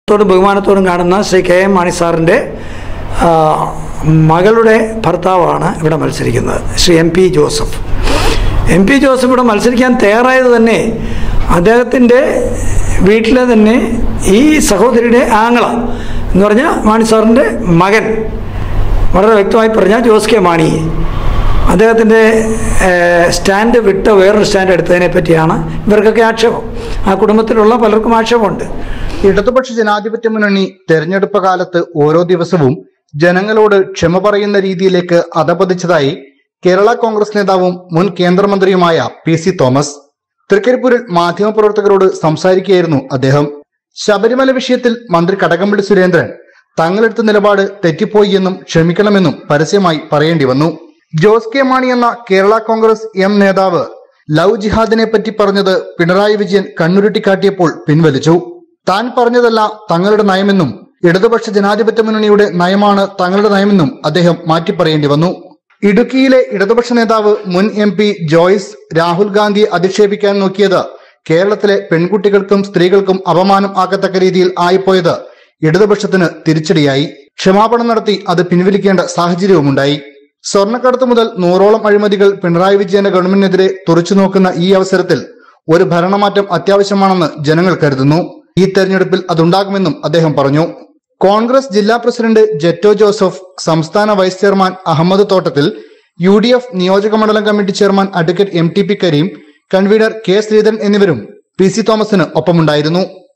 ത്തോടും ബഹുമാനത്തോടും കാണുന്ന Shri K M Mani സാറിൻ്റെ ആ, മകളുടെ ഭർത്താവാണ് ഇവിടെ മത്സരിക്കുന്നത് Shri M P Joseph M P Joseph ഇവിടെ മത്സരിക്കാൻ തയ്യാറായത് തന്നെ അദ്ദേഹത്തിൻ്റെ വീട്ടിലെ തന്നെ ഈ സഹോദരിയുടെ ആങ്ങള എന്ന് പറഞ്ഞാൽ മാണി സാറിൻ്റെ മകൻ വളരെ വ്യക്തമായി പറഞ്ഞാൽ ജോസ് കെ മാണി അദ്ദേഹത്തിൻ്റെ സ്റ്റാൻഡ് വിട്ട് വേറൊരു സ്റ്റാൻഡ് എടുത്തതിനെ പറ്റിയാണ് ഇവർക്കൊക്കെ ആക്ഷേപം ആ കുടുംബത്തിലുള്ള പലർക്കും ആക്ഷേപമുണ്ട് ഇടതുപക്ഷ ജനാധിപത്യ മുന്നണി തെരഞ്ഞെടുപ്പ് കാലത്ത് ഓരോ ദിവസവും ജനങ്ങളോട് ക്ഷമ പറയുന്ന രീതിയിലേക്ക് അധപതിച്ചതായി കേരള കോൺഗ്രസ് നേതാവും മുൻ കേന്ദ്രമന്ത്രിയുമായ പി സി തോമസ് തൃക്കരിപ്പൂരിൽ മാധ്യമപ്രവർത്തകരോട് സംസാരിക്കുകയായിരുന്നു അദ്ദേഹം ശബരിമല വിഷയത്തിൽ മന്ത്രി കടകംപള്ളി സുരേന്ദ്രൻ തങ്ങളെടുത്ത നിലപാട് തെറ്റിപ്പോയി എന്നും ക്ഷമിക്കണമെന്നും പരസ്യമായി പറയേണ്ടി വന്നു ജോസ് കെ മാണി എന്ന കേരള കോൺഗ്രസ് എം നേതാവ് ലവ് ജിഹാദിനെ പറ്റി പറഞ്ഞത് പിണറായി വിജയൻ കണ്ണുരുട്ടിക്കാട്ടിയപ്പോൾ പിൻവലിച്ചു താൻ പറഞ്ഞതല്ല തങ്ങളുടെ നയമെന്നും ഇടതുപക്ഷ ജനാധിപത്യ മുന്നണിയുടെ നയമാണ് തങ്ങളുടെ നയമെന്നും അദ്ദേഹം മാറ്റിപ്പറയേണ്ടി വന്നു ഇടുക്കിയിലെ ഇടതുപക്ഷ നേതാവ് മുൻ എം പി ജോയ്സ് രാഹുൽ ഗാന്ധിയെ അധിക്ഷേപിക്കാൻ നോക്കിയത് കേരളത്തിലെ പെൺകുട്ടികൾക്കും സ്ത്രീകൾക്കും അപമാനം ആക്കത്തക്ക രീതിയിൽ ആയിപ്പോയത് ഇടതുപക്ഷത്തിന് തിരിച്ചടിയായി ക്ഷമാപണം നടത്തി അത് പിൻവലിക്കേണ്ട സാഹചര്യവുമുണ്ടായി സ്വർണ്ണക്കടത്ത് മുതൽ നൂറോളം അഴിമതികൾ പിണറായി വിജയന്റെ ഗവൺമെന്റിനെതിരെ തുറച്ചു നോക്കുന്ന ഈ അവസരത്തിൽ ഒരു ഭരണമാറ്റം അത്യാവശ്യമാണെന്ന് ജനങ്ങൾ കരുതുന്നു ഈ തെരഞ്ഞെടുപ്പിൽ അതുണ്ടാകുമെന്നും അദ്ദേഹം പറഞ്ഞു കോൺഗ്രസ് ജില്ലാ പ്രസിഡന്റ് ജെറ്റോ ജോസഫ് സംസ്ഥാന vice chairman Ahammed Thottathil U D F നിയോജക മണ്ഡലം committee chairman advocate M T P Kareem convener K Sreedharan എന്നിവരും പി സി തോമസിന് ഒപ്പമുണ്ടായിരുന്നു